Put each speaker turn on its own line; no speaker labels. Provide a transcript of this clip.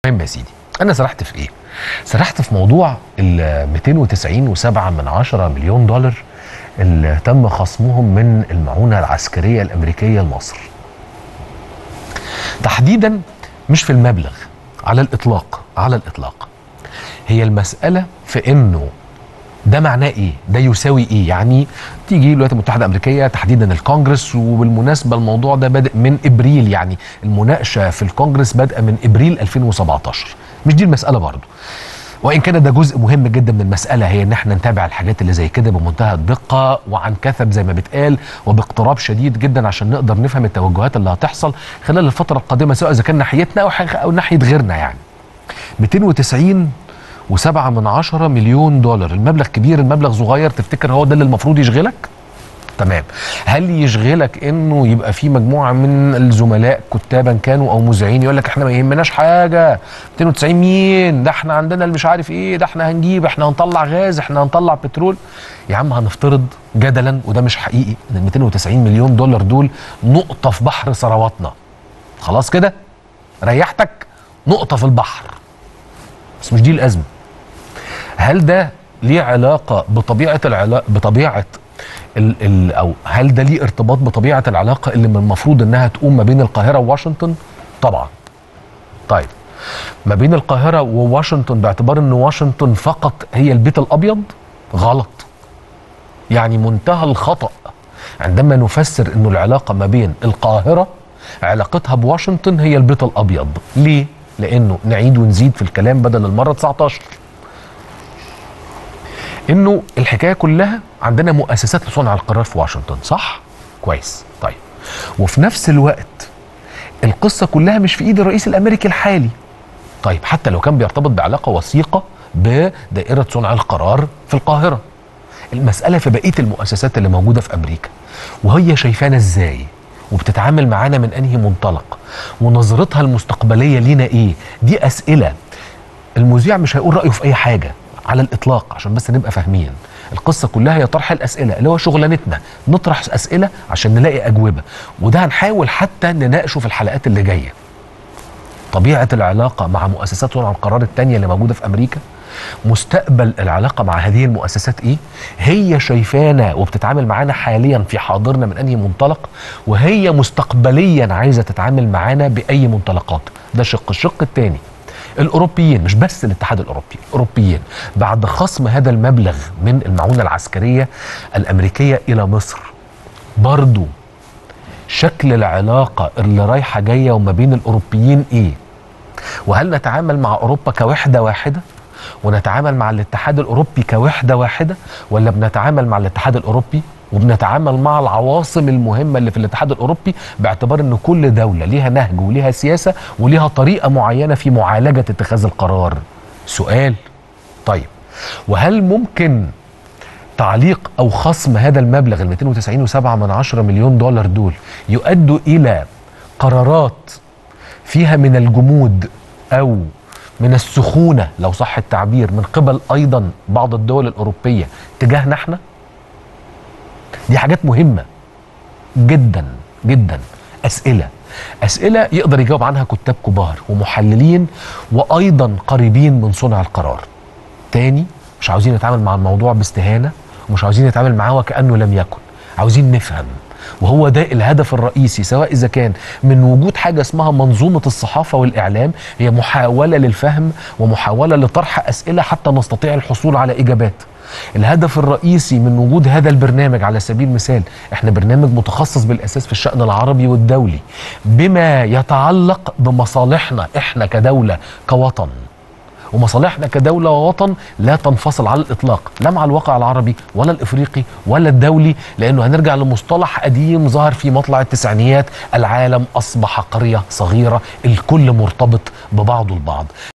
المهم يا سيدي انا سرحت في ايه سرحت في موضوع ال 290 و7 من 10 مليون دولار اللي تم خصمهم من المعونه العسكريه الامريكيه لمصر تحديدا مش في المبلغ على الاطلاق على الاطلاق هي المساله في انه ده معناه ايه؟ ده يساوي ايه؟ يعني تيجي الولايات المتحده الامريكيه تحديدا الكونجرس وبالمناسبه الموضوع ده بادئ من ابريل يعني المناقشه في الكونجرس بادئه من ابريل 2017 مش دي المساله برضه وان كان ده جزء مهم جدا من المساله هي ان احنا نتابع الحاجات اللي زي كده بمنتهى الدقه وعن كثب زي ما بيتقال وباقتراب شديد جدا عشان نقدر نفهم التوجهات اللي هتحصل خلال الفتره القادمه سواء اذا كان ناحيتنا او او ناحيه غيرنا يعني 290 وسبعة من عشرة مليون دولار المبلغ كبير المبلغ صغير تفتكر هو ده اللي المفروض يشغلك تمام هل يشغلك انه يبقى في مجموعه من الزملاء كتابا كانوا او مذيعين يقول لك احنا ما يهمناش حاجه 290 مين ده احنا عندنا اللي مش عارف ايه ده احنا هنجيب احنا هنطلع غاز احنا هنطلع بترول يا عم هنفترض جدلا وده مش حقيقي ان ال 290 مليون دولار دول نقطه في بحر ثرواتنا خلاص كده ريحتك نقطه في البحر بس مش دي الازمه هل ده ليه علاقه بطبيعه العلاقه بطبيعه ال ال او هل ده ليه ارتباط بطبيعه العلاقه اللي من المفروض انها تقوم ما بين القاهره وواشنطن؟ طبعا. طيب ما بين القاهره وواشنطن باعتبار ان واشنطن فقط هي البيت الابيض؟ غلط. يعني منتهى الخطا عندما نفسر انه العلاقه ما بين القاهره علاقتها بواشنطن هي البيت الابيض، ليه؟ لانه نعيد ونزيد في الكلام بدل المره 19 انه الحكايه كلها عندنا مؤسسات لصنع القرار في واشنطن صح كويس طيب وفي نفس الوقت القصه كلها مش في ايد الرئيس الامريكي الحالي طيب حتى لو كان بيرتبط بعلاقه وثيقه بدائره صنع القرار في القاهره المساله في بقيه المؤسسات اللي موجوده في امريكا وهي شايفانا ازاي وبتتعامل معانا من انهي منطلق ونظرتها المستقبليه لينا ايه دي اسئله المذيع مش هيقول رايه في اي حاجه على الاطلاق عشان بس نبقى فاهمين القصه كلها هي طرح الاسئله اللي هو شغلانتنا نطرح اسئله عشان نلاقي اجوبه وده هنحاول حتى نناقشه في الحلقات اللي جايه طبيعه العلاقه مع مؤسسات صنع القرار الثانيه اللي موجوده في امريكا مستقبل العلاقه مع هذه المؤسسات ايه هي شايفانا وبتتعامل معانا حاليا في حاضرنا من انهي منطلق وهي مستقبليا عايزه تتعامل معانا باي منطلقات ده شق الشق الثاني الاوروبيين مش بس الاتحاد الاوروبي الاوروبيين بعد خصم هذا المبلغ من المعونه العسكريه الامريكيه الى مصر برضو شكل العلاقه اللي رايحه جايه وما بين الاوروبيين ايه وهل نتعامل مع اوروبا كوحده واحده ونتعامل مع الاتحاد الاوروبي كوحده واحده ولا بنتعامل مع الاتحاد الاوروبي وبنتعامل مع العواصم المهمة اللي في الاتحاد الأوروبي باعتبار أن كل دولة ليها نهج وليها سياسة وليها طريقة معينة في معالجة اتخاذ القرار سؤال طيب وهل ممكن تعليق أو خصم هذا المبلغ ال 290.7 من 10 مليون دولار دول يؤدوا إلى قرارات فيها من الجمود أو من السخونة لو صح التعبير من قبل أيضا بعض الدول الأوروبية تجاهنا احنا دي حاجات مهمة جدا جدا أسئلة أسئلة يقدر يجاوب عنها كتاب كبار ومحللين وأيضا قريبين من صنع القرار تاني مش عاوزين نتعامل مع الموضوع باستهانة ومش عاوزين نتعامل معاه وكأنه لم يكن عاوزين نفهم وهو ده الهدف الرئيسي سواء إذا كان من وجود حاجة اسمها منظومة الصحافة والإعلام هي محاولة للفهم ومحاولة لطرح أسئلة حتى نستطيع الحصول على إجابات الهدف الرئيسي من وجود هذا البرنامج على سبيل المثال احنا برنامج متخصص بالاساس في الشان العربي والدولي بما يتعلق بمصالحنا احنا كدوله كوطن ومصالحنا كدولة ووطن لا تنفصل على الإطلاق لا مع الواقع العربي ولا الإفريقي ولا الدولي لأنه هنرجع لمصطلح قديم ظهر في مطلع التسعينيات العالم أصبح قرية صغيرة الكل مرتبط ببعضه البعض